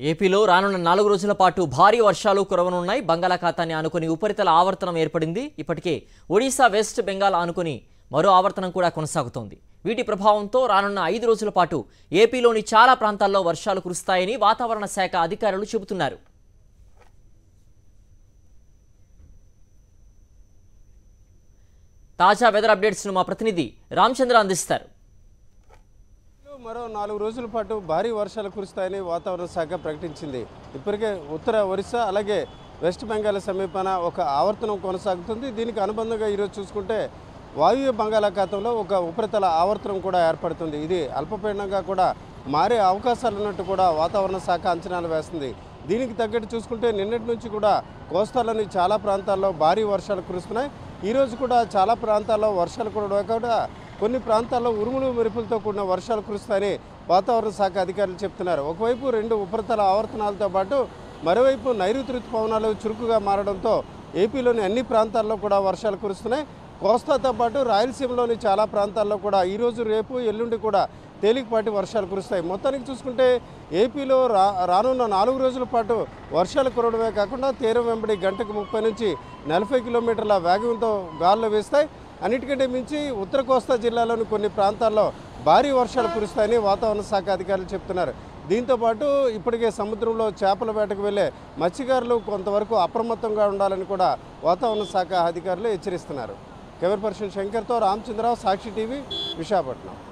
ఏపీలో రానున్న నాలుగు రోజుల పాటు భారీ వర్షాలు కురవనున్నాయి బంగాళాఖాతాన్ని ఆనుకుని ఉపరితల ఆవర్తనం ఏర్పడింది ఇప్పటికే ఒడిశా వెస్ట్ బెంగాల్ ఆనుకుని మరో ఆవర్తనం కూడా కొనసాగుతోంది వీటి ప్రభావంతో రానున్న ఐదు రోజుల పాటు ఏపీలోని చాలా ప్రాంతాల్లో వర్షాలు కురుస్తాయని వాతావరణ శాఖ అధికారులు చెబుతున్నారు తాజా వెదర్ అప్డేట్స్ను మా ప్రతినిధి రామచంద్ర అందిస్తారు మరో నాలుగు రోజుల పాటు భారీ వర్షాలు కురుస్తాయని వాతావరణ శాఖ ప్రకటించింది ఇప్పటికే ఉత్తర ఒరిస్సా అలాగే వెస్ట్ బెంగాల్ సమీపాన ఒక ఆవర్తనం కొనసాగుతుంది దీనికి అనుబంధంగా ఈరోజు చూసుకుంటే వాయువ్య బంగాళాఖాతంలో ఒక ఉపరితల ఆవర్తనం కూడా ఏర్పడుతుంది ఇది అల్పపీడనంగా కూడా మారే అవకాశాలు ఉన్నట్టు కూడా వాతావరణ శాఖ అంచనాలు వేస్తుంది దీనికి తగ్గట్టు చూసుకుంటే నిన్నటి నుంచి కూడా కోస్తాలోని చాలా ప్రాంతాల్లో భారీ వర్షాలు కురుస్తున్నాయి ఈరోజు కూడా చాలా ప్రాంతాల్లో వర్షాలు కూడా కూడా కొన్ని ప్రాంతాల్లో ఉరుములు మెరుపులతో కూడిన వర్షాలు కురుస్తాయని వాతావరణ శాఖ అధికారులు చెప్తున్నారు ఒకవైపు రెండు ఉపరితల ఆవర్తనాలతో పాటు మరోవైపు నైరుతి ఋతుపవనాలు చురుకుగా మారడంతో ఏపీలోని అన్ని ప్రాంతాల్లో కూడా వర్షాలు కురుస్తున్నాయి కోస్తాతో పాటు రాయలసీమలోని చాలా ప్రాంతాల్లో కూడా ఈరోజు రేపు ఎల్లుండి కూడా తేలికపాటి వర్షాలు కురుస్తాయి మొత్తానికి చూసుకుంటే ఏపీలో రా రానున్న నాలుగు రోజుల పాటు వర్షాలు కురవడమే కాకుండా తీరం వెంబడి గంటకు ముప్పై నుంచి నలభై కిలోమీటర్ల వేగంతో గాల్లో వేస్తాయి అన్నిటికంటే మించి ఉత్తర కోస్తా జిల్లాలోని కొన్ని ప్రాంతాల్లో భారీ వర్షాలు కురుస్తాయని వాతావరణ శాఖ అధికారులు చెప్తున్నారు దీంతో పాటు ఇప్పటికే సముద్రంలో చేపల వేటకు వెళ్లే మత్స్యకారులు కొంతవరకు అప్రమత్తంగా ఉండాలని కూడా వాతావరణ శాఖ అధికారులు హెచ్చరిస్తున్నారు కెమెరా పర్సన్ శంకర్తో రామచంద్రరావు సాక్షి టీవీ విశాఖపట్నం